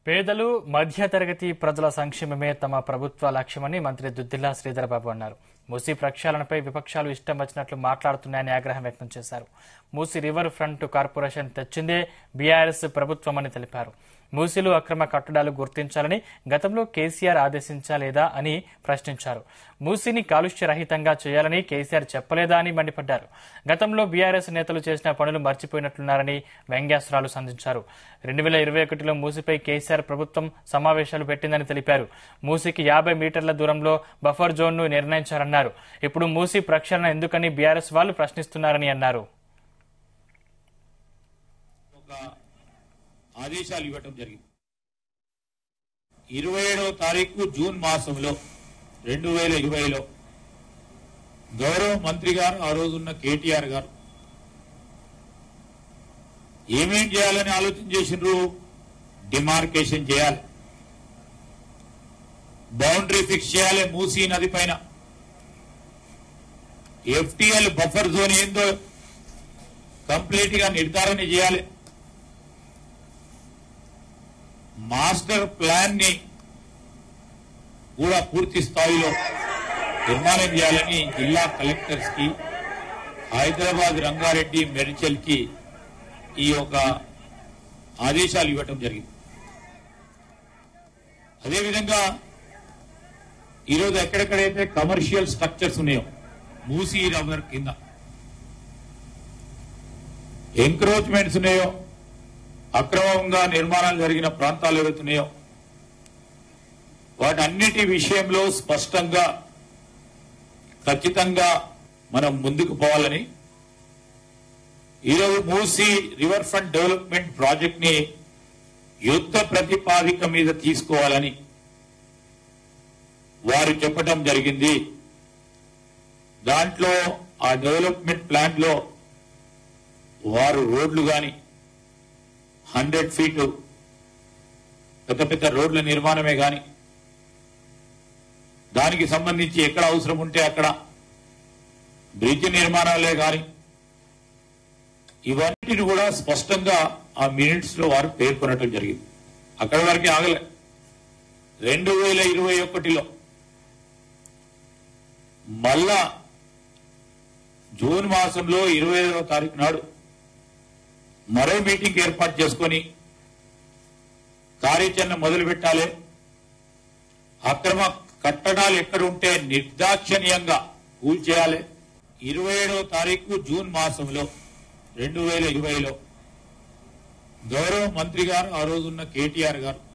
పేదలు మధ్యతరగతి ప్రజల సంక్షేమమే తమ ప్రభుత్వ లక్ష్యమని మంత్రి దుద్దిల్లా శ్రీధరబాబు అన్నారు మూసీ ప్రక్షాళనపై విపక్షాలు ఇష్టం వచ్చినట్లు మాట్లాడుతున్నాయని ఆగ్రహం వ్యక్తం చేశారు మూసీ రివర్ ఫ్రంట్ కార్పొరేషన్ తెచ్చిందే బీఆర్ఎస్ ప్రభుత్వమని తెలిపారు మూసీలో అక్రమ కట్టడాలు గుర్తించాలని గతంలో కేసీఆర్ ఆదేశించలేదా అని ప్రశ్నించారు మూసీని కాలుష్య రహితంగా చేయాలని కేసీఆర్ చెప్పలేదా అని మండిపడ్డారు గతంలో బీఆర్ఎస్ నేతలు చేసిన పనులు మర్చిపోయినట్లున్నారని వ్యంగ్యాస్త్రాలు సంధించారు రెండు వేల ఇరవై ఒకటిలో మూసీపై కేసీఆర్ ప్రభుత్వం సమావేశాలు పెట్టిందని తెలిపారు మూసీకి యాభై మీటర్ల దూరంలో బఫర్ జోన్ను నిర్ణయించారన్నారు ఇప్పుడు మూసీ ప్రక్షాళన ఎందుకని బీఆర్ఎస్ వాళ్ళు ప్రశ్నిస్తున్నారని అన్నారు ఒక ఆదేశాలు ఇవ్వటం జరిగింది ఇరవై ఏడవ తారీఖు జూన్ మాసంలో రెండు వేల ఇరవైలో గౌరవ మంత్రి గారు ఆ రోజున్న కేటీఆర్ గారు ఏమేం చేయాలని ఆలోచన చేసిండ్రు డిమార్కేషన్ చేయాలి బౌండరీ ఫిక్స్ చేయాలి మూసీ నది పైన ఎఫ్టిఎల్ బఫర్ జోన్ ఏందో కంప్లీట్ గా నిర్ధారణ చేయాలి మాస్టర్ ప్లాన్ ని కూడా పూర్తి స్థాయిలో నిర్మాణం చేయాలని జిల్లా కలెక్టర్స్ కి హైదరాబాద్ రంగారెడ్డి మెరిచల్ కి ఈ యొక్క ఆదేశాలు ఇవ్వటం జరిగింది అదేవిధంగా ఈరోజు ఎక్కడెక్కడైతే కమర్షియల్ స్ట్రక్చర్స్ ఉన్నాయో మూసీ రబ్బర్ కింద ఎంక్రోచ్మెంట్స్ ఉన్నాయో అక్రమంగా నిర్మాణాలు జరిగిన ప్రాంతాలు ఏవైతున్నాయో వాటన్నిటి విషయంలో స్పష్టంగా ఖచ్చితంగా మనం ముందుకు పోవాలని ఈరోజు Musi river front development project ని యుద్ధ ప్రతిపాదిక మీద తీసుకోవాలని వారు చెప్పటం జరిగింది దాంట్లో ఆ డెవలప్మెంట్ ప్లాన్ లో వారు రోడ్లు గాని హండ్రెడ్ ఫీట్ పెద్ద పెద్ద రోడ్ల నిర్మాణమే గాని దానికి సంబంధించి ఎక్కడ అవసరం ఉంటే అక్కడ బ్రిడ్జ్ నిర్మాణాలే గాని ఇవన్నిటిని కూడా స్పష్టంగా ఆ మినిట్స్ లో వారు పేర్కొనటం జరిగింది అక్కడి వరకే ఆగలే రెండు వేల ఇరవై ఒకటిలో మళ్ళా జూన్ మాసంలో ఇరవై ఐదవ తారీఖు నాడు మరో మీటింగ్ ఏర్పాటు చేసుకొని కార్యాచరణ మొదలు పెట్టాలి అక్రమ కట్టడాలు ఎక్కడ ఉంటే నిర్దాక్షణీయంగా కూల్చేయాలి ఇరవై ఏడవ తారీఖు జూన్ మాసంలో రెండు వేల ఇరవైలో గౌరవ మంత్రి గారు ఆ రోజున్న కేటీఆర్ గారు